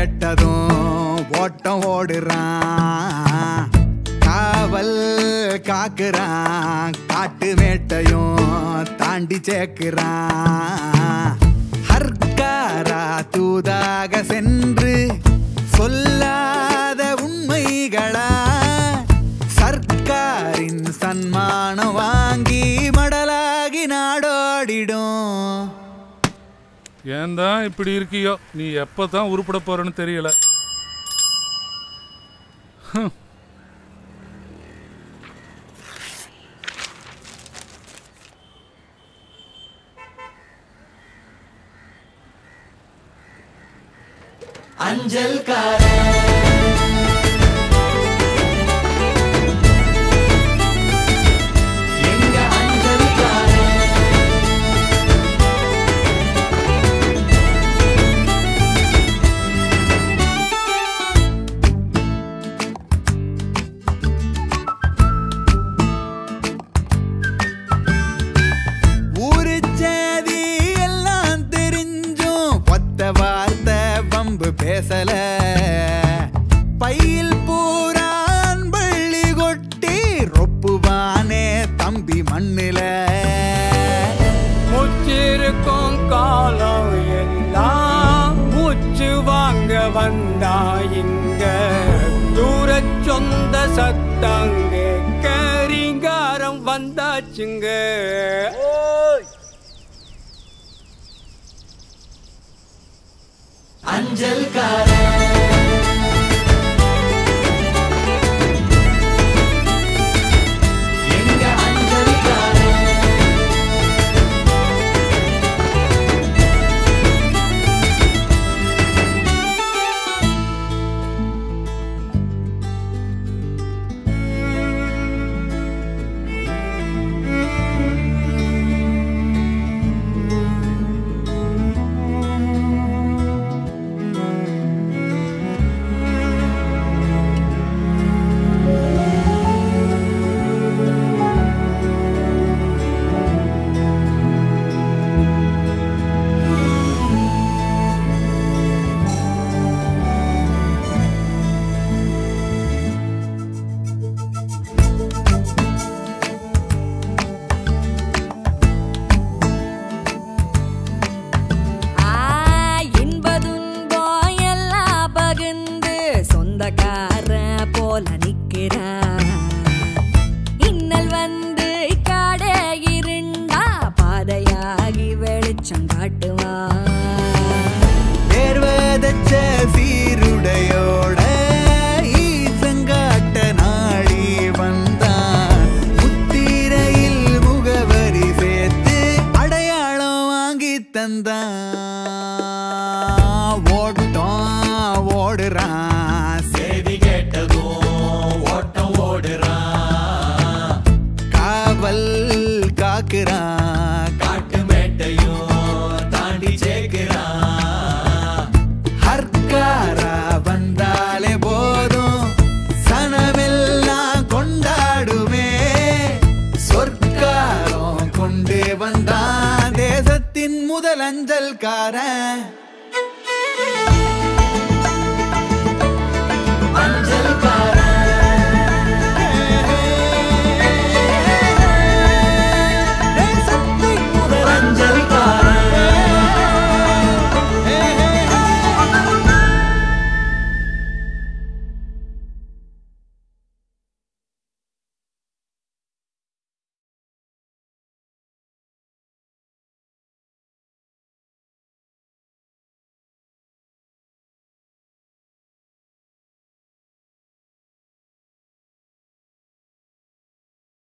கேட்டதும் ஓட்டம் ஓடுறான் காவல் காக்குறான் காட்டு மேட்டையும் தாண்டி சேர்க்கிறான் ஹர்காரா தூதாக சென்று சொல்லாத உண்மைகளா சர்க்காரின் சன்மானம் வாங்கி மடலாகி நாடோடிடும் ஏன் தான் இப்படி இருக்கியோ நீ எப்போ தான் உருப்பட போறன்னு தெரியல ஹம். ஊரு சேதி எல்லாம் தெரிஞ்சும் ஒத்த வார்த்தை வம்பு பேசல பையில் பூரான் பள்ளி கொட்டி ரொப்புவானே தம்பி மண்ணுல முச்சிருக்கும் காலம் எல்லாம் மூச்சு வாங்க வந்தா இங்க தூர சொந்த சத்தங்க கரிங்காரம் வந்தாச்சுங்க ஆ, இன்பதுன்பம் எல்லாம் பகிர்ந்து சொந்தக்காரன் போல நிக்கிறா இன்னல் வந்து காடே இருண்டா பாதையாகி வெளிச்சம் காட்டுவான் தேர்வதச்ச சீருடையோட ஈசங்காட்ட நாடி வந்தான் முத்திரையில் முகவரி சேர்த்து அடையாளம் வாங்கி தந்தான் ஓட்டம் ஓடுறான் செய்தி கேட்டதும் ஓட்டம் ஓடுறான் காவல் காக்குறான் காட்டு மேட்டையும் தாண்டி சேர்க்கிறான் ஹர்காரா வந்தாலே போதும் சனமெல்லாம் கொண்டாடுமே சொற்காரம் கொண்டு வந்தான் தேசத்தின் முதல் அஞ்சல்காரன்